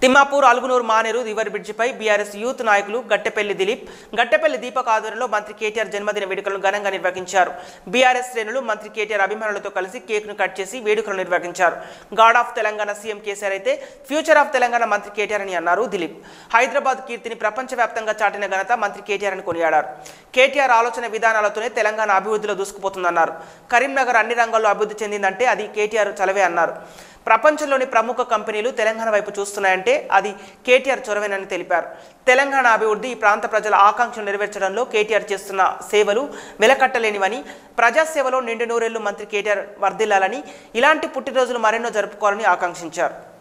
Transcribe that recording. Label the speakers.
Speaker 1: Thimmapur Alugunur Maneru river బ్రిడ్జిపై BRS youth నాయకులు గట్టెపల్లి దిలీప్ గట్టెపల్లి దీపక్ ఆధ్వర్యంలో మంత్రి కేటీఆర్ జన్మదిన వేడుకలను ఘనంగా నిర్వహించారు బీఆర్ఎస్ శ్రేణులు మంత్రి కేటీఆర్ అభిమానులతో కలిసి కేక్ను కట్ చేసి వేడుకలు నిర్వహించారు God of Telangana CM KCR అయితే ఫ్యూచర్ ఆఫ్ తెలంగాణ మంత్రి కేటీఆర్ అని అన్నారు దిలీప్ హైదరాబాద్ కీర్తిని ప్రపంచవ్యాప్తంగా చాటిన ఘనత మంత్రి కేటీఆర్ అని కొనియాడారు కేటీఆర్ ఆలోచన విధానాలతోనే తెలంగాణ అభివృద్ధిలో దూసుకుపోతుందన్నారు కరీంనగర్ అన్ని రంగాల్లో అభివృద్ధి చెందిందంటే అది కేటీఆర్ చలవే అన్నారు ప్రపంచంలోని ప్రముఖ కంపెనీలు తెలంగాణ వైపు చూస్తున్నాయంటే అది కేటీఆర్ చొరవేనని తెలిపారు తెలంగాణ అభివృద్ధి ఈ ప్రాంత ప్రజల ఆకాంక్షలు నెరవేర్చడంలో కేటీఆర్ చేస్తున్న సేవలు వెలకట్టలేనివని ప్రజాసేవలో నిండు నూరేళ్లు మంత్రి కేటీఆర్ వర్ధిల్లాలని ఇలాంటి పుట్టినరోజులు మరెన్నో జరుపుకోవాలని ఆకాంక్షించారు